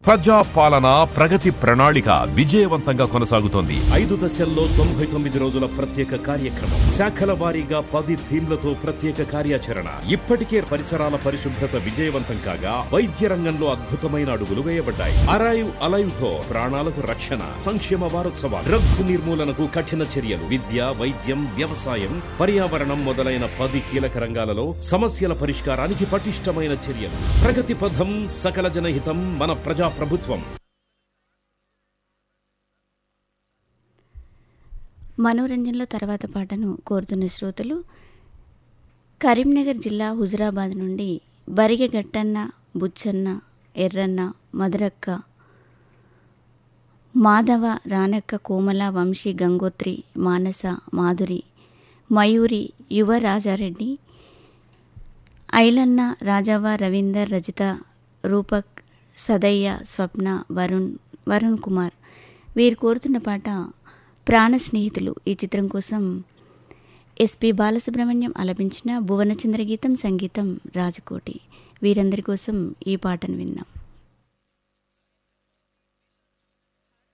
ప్రజా పాలన ప్రగతి ప్రణాళిక విజయవంతంగా కొనసాగుతోంది ఐదు దశల్లో తొంభై తొమ్మిది రోజుల ప్రత్యేక కార్యక్రమం శాఖల వారీగా పది థీమ్లతో ప్రత్యేక కార్యాచరణ ఇప్పటికే పరిసరాల పరిశుభ్రత విజయవంతం కాగా వైద్య రంగంలో అద్భుతమైన అడుగులు వేయబడ్డాయి అరైవ్ అలైవ్ తో ప్రాణాలకు రక్షణ సంక్షేమ వారోత్సవాలు డ్రగ్స్ నిర్మూలనకు కఠిన చర్యలు విద్య వైద్యం వ్యవసాయం పర్యావరణం మొదలైన పది కీలక రంగాలలో సమస్యల పరిష్కారానికి పటిష్టమైన చర్యలు ప్రగతి పథం సకల జనహితం మన ప్రజా ప్రభుత్వం మనోరంజన్లో తర్వాత పాటను కోరుతున్న శ్రోతలు కరీంనగర్ జిల్లా హుజురాబాద్ నుండి బరిగె గట్టన్న బుచ్చన్న ఎర్రన్న మధురక్క మాధవ రానక్క కోమల వంశీ గంగోత్రి మానస మాధురి మయూరి యువ రాజారెడ్డి ఐలన్న రాజావ రవీందర్ రజిత రూపక్ సదయ్య స్వప్న వరుణ్ వరుణ్ కుమార్ వీరు కోరుతున్న పాట ప్రాణ స్నేహితులు ఈ చిత్రం కోసం ఎస్పి బాలసుబ్రహ్మణ్యం ఆలపించిన భువనచంద్ర గీతం సంగీతం రాజకోటి వీరందరి కోసం ఈ పాటను విందాం